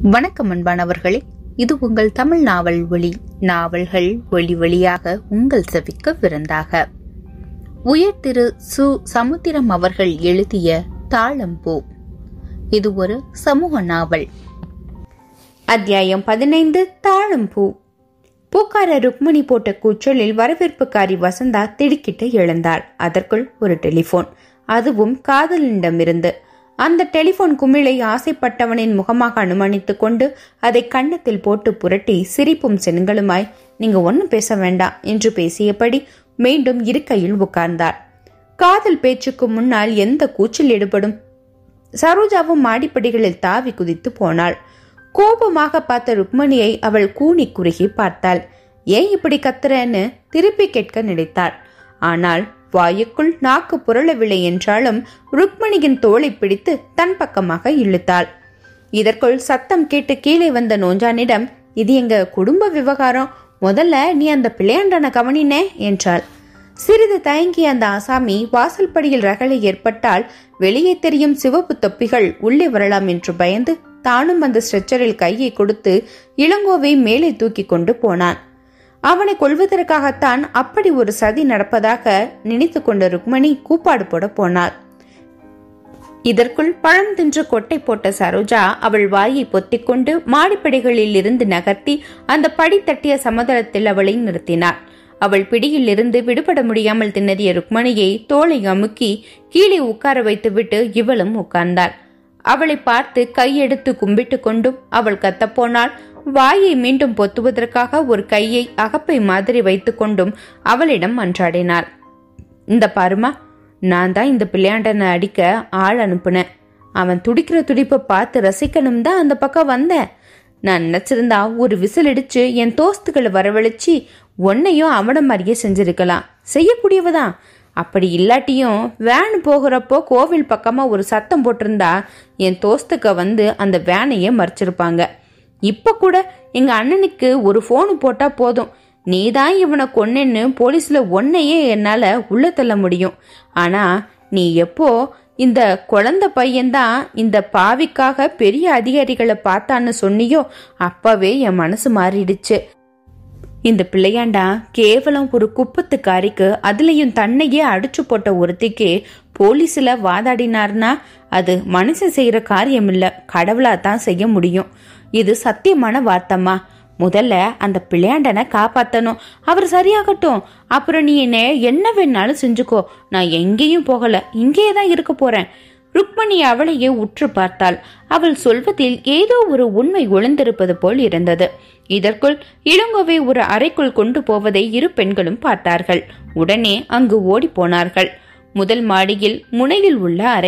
வணக்கம் அன்பானவர்களே இது உங்கள் தமிழ் நாவல் ஒளி நாவல்கள் ஒளி வழியாக உங்கள் செவிக்கு விருந்தாக உயர் திரு சு சமுத்திரம் அவர்கள் எழுதிய தாளம்பூ இது ஒரு சமூக நாவல் அத்தியாயம் பதினைந்து தாழம்பூ பூக்கார ருக்மணி போட்ட கூச்சலில் வரவேற்புக்காரி வசந்தா திடுக்கிட்டு எழுந்தாள் அதற்குள் ஒரு டெலிபோன் அதுவும் காதலனிடமிருந்து அந்த டெலிபோன் குமிழை ஆசைப்பட்டவனின் முகமாக அனுமானித்துக் கொண்டு அதை கன்னத்தில் போட்டு புரட்டி சிரிப்பும் சென்களுமாய் நீங்க ஒன்னும் பேச வேண்டாம் என்று பேசியபடி மீண்டும் இருக்கையில் உட்கார்ந்தாள் காதல் பேச்சுக்கு முன்னால் எந்த கூச்சல் ஈடுபடும் சரோஜாவும் மாடிப்படிகளில் தாவி குதித்து போனாள் கோபமாக பார்த்த ருக்மணியை அவள் கூனி குறுகி பார்த்தாள் ஏன் இப்படி கத்துறன்னு திருப்பி கேட்க நினைத்தாள் ஆனால் வாயுக்குள் நாக்கு புரளவில்லை என்றாலும் ருக்மணியின் தோளை பிடித்து தன் பக்கமாக இழுத்தாள் இதற்குள் சத்தம் கேட்டு கீழே வந்த நோஞ்சானிடம் இது எங்க குடும்ப விவகாரம் முதல்ல நீ அந்த பிள்ளையாண்டான கவனினே என்றாள் சிறிது தயங்கிய அந்த ஆசாமி வாசல் படியில் ரகளை ஏற்பட்டால் வெளியே தெரியும் சிவப்பு தொப்பிகள் உள்ளே வரலாம் என்று பயந்து தானும் அந்த ஸ்ட்ரெச்சரில் கையை கொடுத்து இளங்கோவை மேலே தூக்கி கொண்டு போனான் அவனை கொள்வதற்காகத்தான் அப்படி ஒரு சதி நடப்பதாக நினைத்து கொண்ட ருக்மணி கூப்பாடு போட போனாள் இதற்குள் பழம் தின்று கொட்டை போட்ட சரோஜா அவள் வாயை பொத்திக்கொண்டு மாடிப்படிகளில் இருந்து நகர்த்தி அந்த படி தட்டிய சமதளத்தில் அவளை நிறுத்தினாள் அவள் பிடியில் இருந்து விடுபட முடியாமல் திணறிய ருக்மணியை தோலை அமுக்கி கீழே உட்கார வைத்துவிட்டு இவளும் உட்கார்ந்தாள் அவளை பார்த்து கையெடுத்து கும்பிட்டு கொண்டும் அவள் கத்தப்போனாள் வாயை மீண்டும் பொத்துவதற்காக ஒரு கையை அகப்பை மாதிரி வைத்துக்கொண்டும் அவளிடம் மன்றாடினாள் இந்த பாருமா நான் தான் இந்த பிள்ளையாண்டனை அடிக்க ஆள் அனுப்புனேன் அவன் துடிக்கிற துடிப்பை பார்த்து ரசிக்கணும் தான் அந்த பக்கம் வந்தேன் நான் நினைச்சிருந்தா ஒரு விசில் அடிச்சு என் தோஸ்துகளை வரவழைச்சி உன்னையும் அவன மாதிரியே செஞ்சிருக்கலாம் செய்யக்கூடியவதான் அப்படி இல்லாட்டியும் வேன் போகிறப்போ கோவில் பக்கமா ஒரு சத்தம் போட்டிருந்தா என் தோஸ்துக்க வந்து அந்த வேனையே மறைச்சிருப்பாங்க இப்ப கூட எங்க அண்ணனுக்கு ஒரு போனு போட்டா போதும் நீ தான் இவனை கொன்னேன்னு போலீஸ்ல ஒன்னையே என்னால உள்ள தள்ள முடியும் ஆனா நீ எப்போ இந்த குழந்தை பையன்தான் இந்த பாவிக்காக பெரிய அதிகாரிகளை பார்த்தான்னு சொன்னியோ அப்பவே என் மனசு மாறிடுச்சு இந்த பிள்ளையாண்டா கேவலம் ஒரு குப்பத்துக்காரிக்கு அதுலயும் தன்னையே அடிச்சு போட்ட ஒருத்திக்கு போலீஸ்ல வாதாடினார்னா அது மனுஷன் செய்யற காரியம் இல்ல கடவுளா தான் செய்ய முடியும் இது சத்தியமான வார்த்தம்மா முதல்ல அந்த பிள்ளையாண்டனை காப்பாத்தணும் அவர் சரியாகட்டும் அப்புறம் நீ என்ன என்ன வேணாலும் செஞ்சுக்கோ நான் எங்கேயும் போகல இங்கேயே தான் இருக்க போறேன் ருக்மணி அவளையே உற்று பார்த்தாள் அவள் சொல்வதில் ஏதோ ஒரு உண்மை ஒளிந்திருப்பது போல் இருந்தது இதற்குள் இளங்கோவை ஒரு அறைக்குள் கொண்டு போவதை இரு பெண்களும் பார்த்தார்கள் உடனே அங்கு ஓடி போனார்கள் முதல் மாடியில் முனையில் உள்ள அறை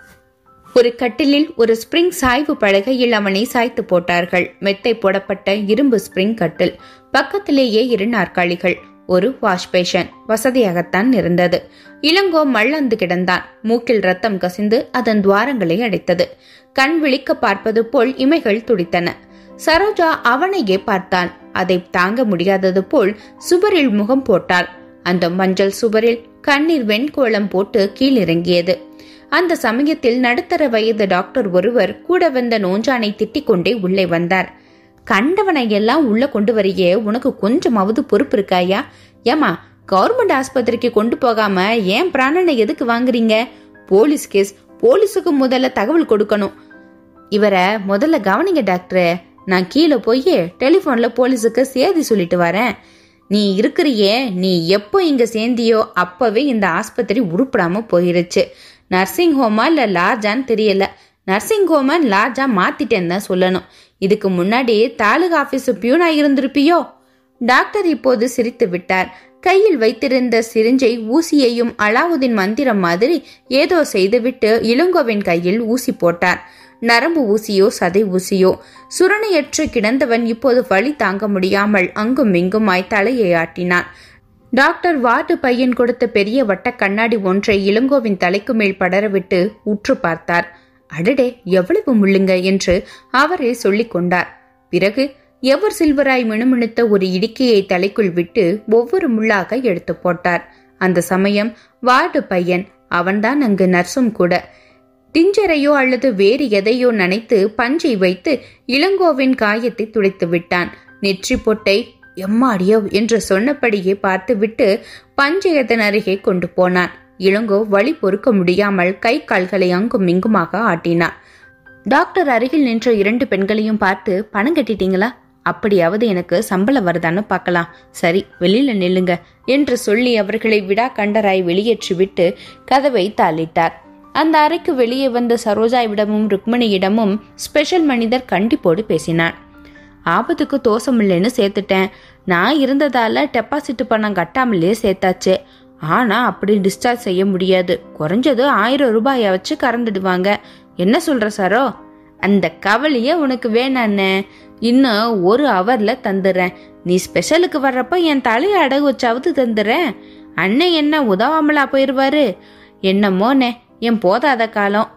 ஒரு கட்டிலில் ஒரு ஸ்பிரிங் சாய்வு பலகையில் அவனை சாய்த்து போட்டார்கள் மெத்தை போடப்பட்ட இரும்பு ஸ்பிரிங் கட்டில் பக்கத்திலேயே இரு நாற்காலிகள் ஒரு வாஷ் பேஷன் வசதியாகத்தான் இருந்தது இளங்கோ மள்ளந்து கிடந்தான் மூக்கில் ரத்தம் கசிந்து அதன் துவாரங்களை அடைத்தது கண் விழிக்க பார்ப்பது போல் இமைகள் துடித்தன சரோஜா அவனையே பார்த்தான் அதை தாங்க முடியாதது போல் சுவரில் முகம் போட்டாள் அந்த மஞ்சள் சுவரில் கண்ணீர் வெண்கோளம் போட்டு கீழிறங்கியது அந்த சமயத்தில் நடுத்தர வயது டாக்டர் ஒருவர் கூட வந்த நோஞ்சானை திட்டிக் கொண்டே உள்ளே வந்தார் கண்டவனை எல்லாம் உள்ள கொண்டு வரையே உனக்கு கொஞ்சமாவது பொறுப்பு இருக்காயா ஏமா கவர்மெண்ட் ஆஸ்பத்திரிக்கு கொண்டு போகாம ஏன் பிராணனை எதுக்கு வாங்குறீங்க போலீஸ் கேஸ் போலீஸுக்கு முதல்ல தகவல் கொடுக்கணும் இவரை முதல்ல கவனிங்க டாக்டர் நான் கீழே போய் டெலிஃபோன்ல போலீஸுக்கு சேதி சொல்லிட்டு வரேன் நீ இருக்கிறியே நீ எப்போ இங்க சேர்ந்தியோ அப்பவே இந்த ஆஸ்பத்திரி உருப்படாம போயிருச்சு நர்சிங் ஹோமா இல்ல லார்ஜான்னு தெரியல நர்சிங் ஹோமா லார்ஜா மாத்திட்டேன்னு தான் சொல்லணும் இதுக்கு முன்னாடி தாலுகா ஆபீஸ் பியூனா இருந்திருப்பியோ டாக்டர் இப்போது சிரித்து விட்டார் கையில் வைத்திருந்த சிரிஞ்சை ஊசியையும் அலாவுதீன் மந்திரம் மாதிரி ஏதோ செய்துவிட்டு இளங்கோவின் கையில் ஊசி போட்டார் நரம்பு ஊசியோ சதை ஊசியோ சுரணையற்று கிடந்தவன் இப்போது வழி தாங்க முடியாமல் அங்கும் இங்குமாய் தலையை ஆட்டினான் டாக்டர் வார்டு பையன் கொடுத்த பெரிய வட்ட கண்ணாடி ஒன்றை இளங்கோவின் தலைக்கு மேல் படரவிட்டு உற்று பார்த்தார் அடடே எவ்வளவு முள்ளுங்க என்று அவரே சொல்லிக் கொண்டார் பிறகு எவர் சில்வராய் மினுமினுத்த ஒரு இடுக்கியை தலைக்குள் விட்டு ஒவ்வொரு முள்ளாக எடுத்து போட்டார் அந்த சமயம் வார்டு பையன் அவன்தான் அங்கு நர்சும் கூட டிஞ்சரையோ அல்லது வேறு எதையோ நனைத்து பஞ்சை வைத்து இளங்கோவின் காயத்தை துடைத்து விட்டான் நெற்றி பொட்டை எம்மாடியோ என்று சொன்னபடியே பார்த்துவிட்டு பஞ்சயத்தின் அருகே கொண்டு போனான் இளங்கோ வழி பொறுக்க முடியாமல் கை கால்களை அங்கும் இங்குமாக ஆட்டினான் டாக்டர் அருகில் நின்ற இரண்டு பெண்களையும் பார்த்து பணம் கட்டிட்டீங்களா அப்படியாவது எனக்கு சம்பளம் வருதான்னு பார்க்கலாம் சரி வெளியில நில்லுங்க என்று சொல்லி அவர்களை விடா கண்டராய் வெளியேற்றிவிட்டு கதவை தாளிட்டார் அந்த அறைக்கு வெளியே வந்த சரோஜாவிடமும் ருக்மணியிடமும் ஸ்பெஷல் மனிதர் கண்டிப்போடு பேசினான் ஆபத்துக்கு தோசம் இல்லைன்னு சேர்த்துட்டேன் நான் இருந்ததால டெபாசிட் பணம் கட்டாமலே சேர்த்தாச்சு ஆனா அப்படி டிஸ்சார்ஜ் செய்ய முடியாது குறைஞ்சது ஆயிரம் ரூபாயை வச்சு கறந்துடுவாங்க என்ன சொல்ற சாரோ அந்த கவலையே உனக்கு வேணாண்ணே இன்னும் ஒரு அவர்ல தந்துடுறேன் நீ ஸ்பெஷலுக்கு வர்றப்ப என் தலையை அடகு வச்சாவது தந்துடுறேன் அண்ணன் என்ன உதவாமலா போயிருவாரு என்னமோனே என் போதாத காலம்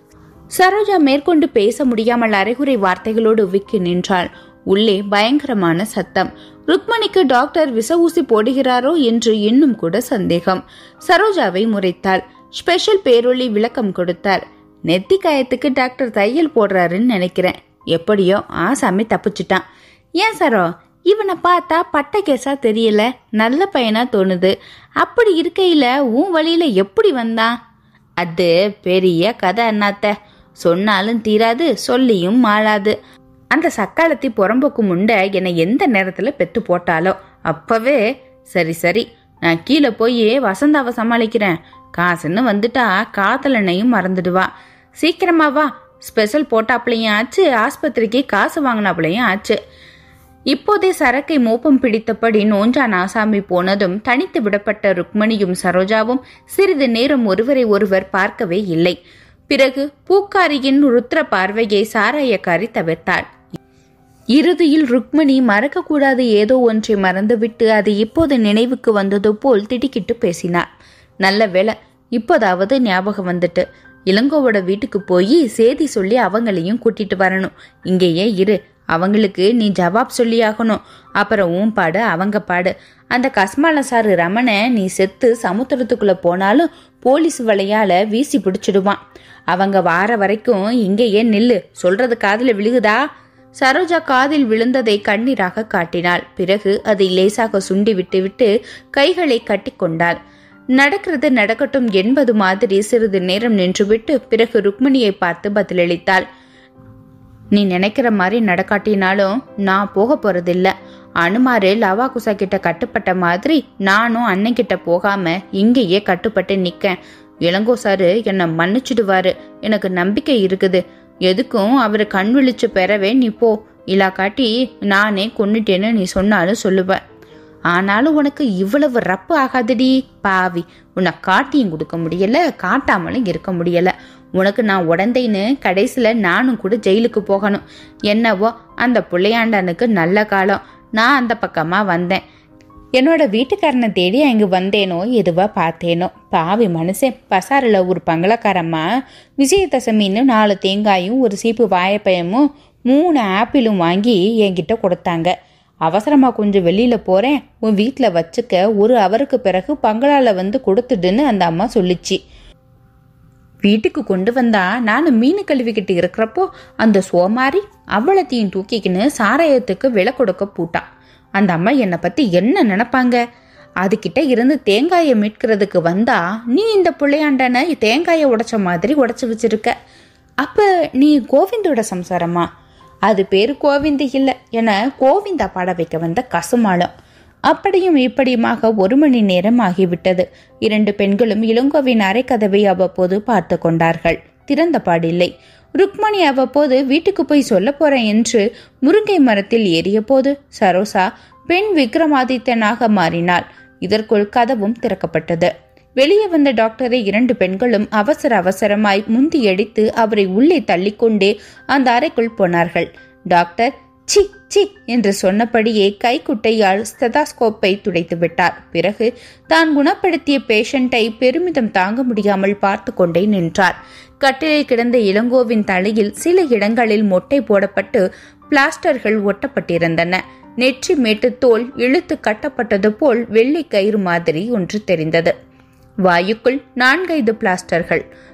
சரோஜா மேற்கொண்டு பேச முடியாமல் அரைகுறை வார்த்தைகளோடு விக்கி நின்றாள் உள்ளே பயங்கரமான சத்தம் ருக்மணிக்கு டாக்டர் விச ஊசி போடுகிறாரோ என்று இன்னும் கூட சந்தேகம் சரோஜாவை முறைத்தாள் ஸ்பெஷல் பேரொளி விளக்கம் கொடுத்தார் நெத்தி காயத்துக்கு டாக்டர் தையல் போடுறாருன்னு நினைக்கிறேன் எப்படியோ ஆசாமி தப்பிச்சிட்டான் ஏன் சரோ இவனை பார்த்தா பட்ட கேஸா தெரியல நல்ல பையனா தோணுது அப்படி இருக்கையில உன் வழியில எப்படி வந்தான் அது பெரிய கதை அண்ணாத்த சொன்னாலும் தீராது சொல்லியும் மாளாது அந்த சக்காலத்தி புறம்போக்கு முண்டை என்னை எந்த நேரத்துல பெத்து போட்டாலோ அப்பவே சரி சரி நான் கீழே போய் வசந்தாவை சமாளிக்கிறேன் காசுன்னு வந்துட்டா காதலனையும் மறந்துடுவா சீக்கிரமா வா ஸ்பெஷல் போட்டாப்புலையும் ஆச்சு ஆஸ்பத்திரிக்கு காசு வாங்கினாப்புலையும் ஆச்சு இப்போதே சரக்கை மோப்பம் பிடித்தபடி நோஞ்சான் ஆசாமி போனதும் தனித்து விடப்பட்ட ருக்மணியும் சரோஜாவும் சிறிது நேரம் ஒருவரை ஒருவர் பார்க்கவே இல்லை பிறகு பூக்காரியின் ருத்ர பார்வையை சாராயக்காரி தவிர்த்தாள் இறுதியில் ருக்மணி மறக்கக்கூடாது ஏதோ ஒன்றை மறந்துவிட்டு அது இப்போது நினைவுக்கு வந்தது போல் திடுக்கிட்டு பேசினார் நல்ல வேளை இப்போதாவது ஞாபகம் வந்துட்டு இளங்கோவோட வீட்டுக்கு போய் சேதி சொல்லி அவங்களையும் கூட்டிட்டு வரணும் இங்கேயே இரு அவங்களுக்கு நீ ஜவாப் சொல்லியாகணும் அப்புறம் உன் பாடு அவங்க பாடு அந்த கஸ்மால சாரு ரமண நீ செத்து சமுத்திரத்துக்குள்ள போனாலும் போலீஸ் வலையால வீசி பிடிச்சிடுவான் அவங்க வார வரைக்கும் இங்கேயே நில்லு சொல்றது காதுல விழுகுதா சரோஜா காதில் விழுந்ததை கண்ணீராக காட்டினாள் பிறகு அதை லேசாக சுண்டி விட்டுவிட்டு கைகளை கட்டிக்கொண்டாள் நடக்கிறது நடக்கட்டும் என்பது மாதிரி சிறிது நேரம் நின்றுவிட்டு பிறகு ருக்மிணியை பார்த்து பதிலளித்தாள் நீ நினைக்கிற மாதிரி நடக்காட்டினாலும் நான் போக போறதில்ல அனுமாரு லவா குசா கிட்ட கட்டுப்பட்ட மாதிரி நானும் அண்ணன் கிட்ட போகாம இங்கேயே கட்டுப்பட்டு நிக்கேன் இளங்கோ சாரு என்னை மன்னிச்சிடுவாரு எனக்கு நம்பிக்கை இருக்குது எதுக்கும் அவரை கண் விழிச்சு பெறவே நீ போ இல்லா காட்டி நானே கொன்னுட்டேன்னு நீ சொன்னாலும் சொல்லுவ ஆனாலும் உனக்கு இவ்வளவு ரப்பு ஆகாதடி பாவி உன்னை காட்டியும் கொடுக்க முடியல காட்டாமலும் இருக்க முடியல உனக்கு நான் உடந்தைன்னு கடைசியில நானும் கூட ஜெயிலுக்கு போகணும் என்னவோ அந்த பிள்ளையாண்டனுக்கு நல்ல காலம் நான் அந்த பக்கமா வந்தேன் என்னோட வீட்டுக்காரனை தேடி அங்கு வந்தேனோ எதுவா பார்த்தேனோ பாவி மனுஷன் பசாரில் ஒரு பங்களக்காரம்மா விஜயதசமின்னு நாலு தேங்காயும் ஒரு சீப்பு வாழைப்பழமும் மூணு ஆப்பிளும் வாங்கி என்கிட்ட கொடுத்தாங்க அவசரமாக கொஞ்சம் வெளியில் போகிறேன் உன் வீட்டில் வச்சுக்க ஒரு அவருக்கு பிறகு பங்களால வந்து கொடுத்துடுன்னு அந்த அம்மா சொல்லிச்சு வீட்டுக்கு கொண்டு வந்தா நானும் மீன் கழுவிக்கிட்டு இருக்கிறப்போ அந்த சோமாரி அவ்வளத்தையும் தூக்கிக்கின்னு சாராயத்துக்கு விலை கொடுக்க பூட்டான் அந்த அம்மா என்னை பத்தி என்ன நினைப்பாங்க அதுகிட்ட இருந்து தேங்காயை மீட்கிறதுக்கு வந்தா நீ இந்த பிள்ளையாண்டனை தேங்காயை உடைச்ச மாதிரி உடைச்சு வச்சிருக்க அப்ப நீ கோவிந்தோட சம்சாரமா அது பேரு கோவிந்தி இல்லை என கோவிந்தா பாட வைக்க வந்த கசுமாளம் அப்படியும் இப்படியுமாக ஒரு மணி நேரம் ஆகிவிட்டது இரண்டு பெண்களும் இளங்கோவின் அரைக்கதவை அவ்வப்போது பார்த்து கொண்டார்கள் திறந்த பாடில்லை ருக்மணி அவ்வப்போது வீட்டுக்கு போய் சொல்ல போறேன் என்று முருங்கை மரத்தில் ஏறிய போது சரோசா பெண் விக்ரமாதித்தனாக மாறினாள் இதற்குள் கதவும் திறக்கப்பட்டது வெளியே வந்த டாக்டரை இரண்டு பெண்களும் அவசர அவசரமாய் முந்தி அடித்து அவரை உள்ளே தள்ளிக்கொண்டே அந்த அறைக்குள் போனார்கள் டாக்டர் சி சி என்று சொன்னபடியே கைக்குட்டையால் ஸ்டெதாஸ்கோப்பை துடைத்து விட்டார் பிறகு தான் குணப்படுத்திய பேஷண்டை பெருமிதம் தாங்க முடியாமல் பார்த்து கொண்டே நின்றார் கட்டிலில் கிடந்த இளங்கோவின் தலையில் சில இடங்களில் மொட்டை போடப்பட்டு பிளாஸ்டர்கள் ஒட்டப்பட்டிருந்தன நெற்றி மேட்டு தோல் இழுத்து கட்டப்பட்டது போல் வெள்ளை கயிறு மாதிரி ஒன்று தெரிந்தது வாயுக்குள் நான்கைந்து பிளாஸ்டர்கள்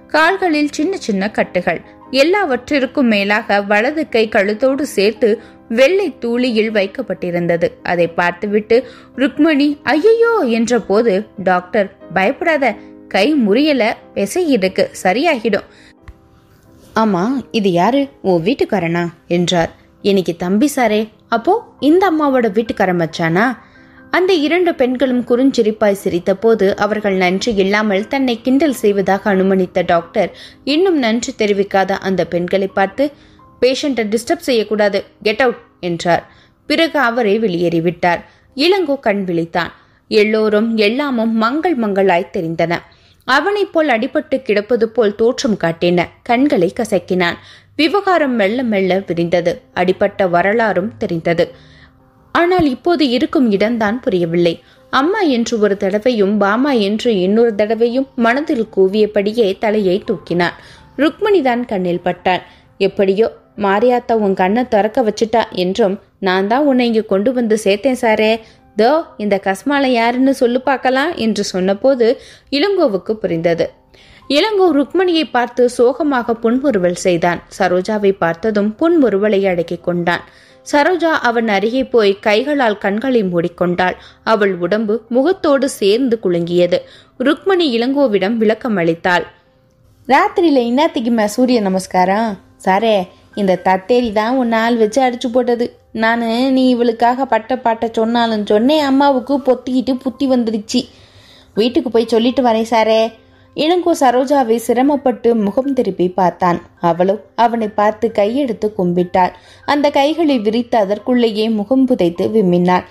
கால்களில் சின்ன சின்ன கட்டுகள் எல்லாவற்றிற்கும் மேலாக வலது கை கழுத்தோடு சேர்த்து வெள்ளை தூளியில் வைக்கப்பட்டிருந்தது அதை பார்த்துவிட்டு ருக்மணி ஐயையோ என்ற போது டாக்டர் பயப்படாத கை முறியல பெசை இருக்கு சரியாகிடும் ஆமா இது யாரு உன் வீட்டுக்காரனா என்றார் இன்னைக்கு தம்பி சாரே அப்போ இந்த அம்மாவோட வீட்டுக்காரன் மச்சானா அந்த இரண்டு பெண்களும் குறுஞ்சிரிப்பாய் சிரித்த போது அவர்கள் நன்றி இல்லாமல் தன்னை கிண்டல் செய்வதாக அனுமதித்த டாக்டர் இன்னும் நன்றி தெரிவிக்காத அந்த பெண்களை பார்த்து பேஷண்ட்டை டிஸ்டர்ப் செய்யக்கூடாது கெட் அவுட் என்றார் பிறகு அவரை வெளியேறிவிட்டார் இளங்கோ கண் விழித்தான் எல்லோரும் எல்லாமும் மங்கள் மங்களாய் தெரிந்தன அவனைப் போல் அடிபட்டு கிடப்பது போல் தோற்றம் காட்டின கண்களை கசக்கினான் விவகாரம் மெல்ல மெல்ல விரிந்தது அடிபட்ட வரலாறும் தெரிந்தது ஆனால் இப்போது இருக்கும் இடம்தான் புரியவில்லை அம்மா என்று ஒரு தடவையும் பாமா என்று இன்னொரு தடவையும் மனதில் கூவியபடியே தலையை தூக்கினான் ருக்மணிதான் கண்ணில் பட்டான் எப்படியோ மாரியாத்தா உன் கண்ணை திறக்க வச்சுட்டா என்றும் நான் தான் உன்னை இங்கு கொண்டு வந்து சேர்த்தேன் சாரே தோ இந்த கஸ்மாலை யாருன்னு சொல்லு பார்க்கலாம் என்று சொன்னபோது இளங்கோவுக்கு புரிந்தது இளங்கோ ருக்மணியை பார்த்து சோகமாக புன்முறுவல் செய்தான் சரோஜாவை பார்த்ததும் புன்முறுவலை அடக்கிக் கொண்டான் சரோஜா அவன் அருகே போய் கைகளால் கண்களை மூடிக்கொண்டாள் அவள் உடம்பு முகத்தோடு சேர்ந்து குலுங்கியது ருக்மணி இளங்கோவிடம் விளக்கம் அளித்தாள் ராத்திரியில இன்னத்துக்குமே சூரிய நமஸ்காரம் சாரே இந்த தத்தேரி தான் உன் நாள் வச்சு அடிச்சு போட்டது நான் நீ இவளுக்காக பட்ட பாட்ட சொன்னாலும் சொன்னேன் அம்மாவுக்கு பொத்திக்கிட்டு புத்தி வந்துடுச்சு வீட்டுக்கு போய் சொல்லிட்டு வரேன் சாரே இளங்கோ சரோஜாவை சிரமப்பட்டு முகம் திருப்பி பார்த்தான் அவளோ அவனை பார்த்து கையெடுத்து கும்பிட்டாள் அந்த கைகளை விரித்து அதற்குள்ளேயே முகம் புதைத்து விம்மினாள்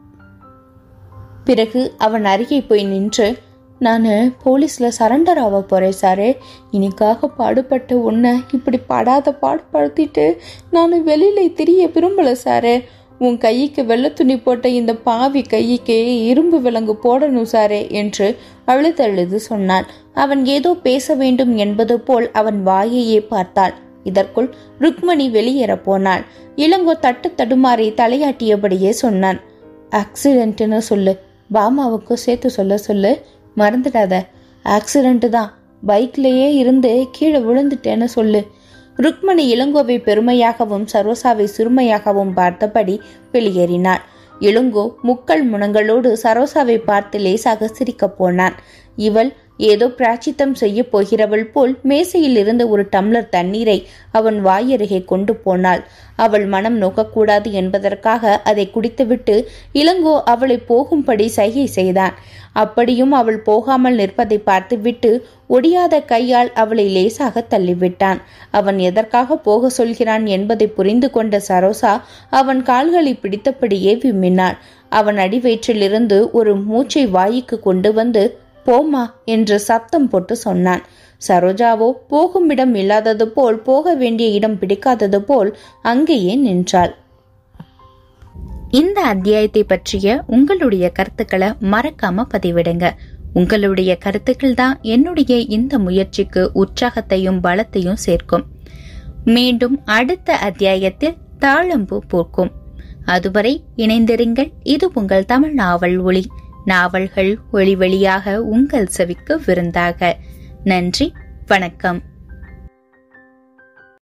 பிறகு அவன் அருகே போய் நின்று நான் போலீஸில் சரண்டர் ஆக போகிறேன் சாரே இன்னைக்காக பாடுபட்ட உன்னை இப்படி படாத பாடுபடுத்திட்டு நான் வெளியில் திரிய விரும்பலை சாரே உன் கைக்கு வெள்ளை துணி போட்ட இந்த பாவி கைக்கு இரும்பு விலங்கு போடணும் சாரே என்று அழுதழுது சொன்னான் அவன் ஏதோ பேச வேண்டும் என்பது போல் அவன் வாயையே பார்த்தாள் இதற்குள் ருக்மணி வெளியேற போனாள் இளங்கோ தட்டு தடுமாறி தலையாட்டியபடியே சொன்னான் ஆக்சிடென்ட்னு சொல்லு பாமாவுக்கு சேர்த்து சொல்ல சொல்லு மறந்துடாத ஆக்சிடென்ட் தான் பைக்லயே இருந்து கீழே விழுந்துட்டேன்னு சொல்லு ருக்மணி இளங்கோவை பெருமையாகவும் சரோசாவை சிறுமையாகவும் பார்த்தபடி வெளியேறினாள் இளங்கோ முக்கள் முனங்களோடு சரோசாவை பார்த்து லேசாக சிரிக்கப் போனான் இவள் ஏதோ பிராச்சித்தம் செய்ய போகிறவள் போல் மேசையில் இருந்த ஒரு டம்ளர் தண்ணீரை அவன் வாயருகே கொண்டு போனாள் அவள் மனம் நோக்கக்கூடாது என்பதற்காக அதை குடித்துவிட்டு இளங்கோ அவளை போகும்படி சைகை செய்தான் அப்படியும் அவள் போகாமல் நிற்பதை பார்த்துவிட்டு ஒடியாத கையால் அவளை லேசாக தள்ளிவிட்டான் அவன் எதற்காக போக சொல்கிறான் என்பதை புரிந்து கொண்ட சரோசா அவன் கால்களை பிடித்தபடியே விம்மினாள் அவன் அடிவயிற்றிலிருந்து ஒரு மூச்சை வாய்க்கு கொண்டு வந்து போமா என்று சத்தம் போட்டு சொன்னான் சரோஜாவோ போகும் இடம் இல்லாதது போல் போக வேண்டிய இடம் பிடிக்காதது போல் அங்கேயே நின்றாள் இந்த அத்தியாயத்தை பற்றிய உங்களுடைய கருத்துக்களை மறக்காம பதிவிடுங்க உங்களுடைய கருத்துக்கள் தான் என்னுடைய இந்த முயற்சிக்கு உற்சாகத்தையும் பலத்தையும் சேர்க்கும் மீண்டும் அடுத்த அத்தியாயத்தில் தாழம்பு பூக்கும் அதுவரை இணைந்திருங்கள் இது உங்கள் தமிழ் நாவல் ஒளி நாவல்கள் ஒளி வழியாக உங்கள் செவிக்கு விருந்தாக நன்றி வணக்கம்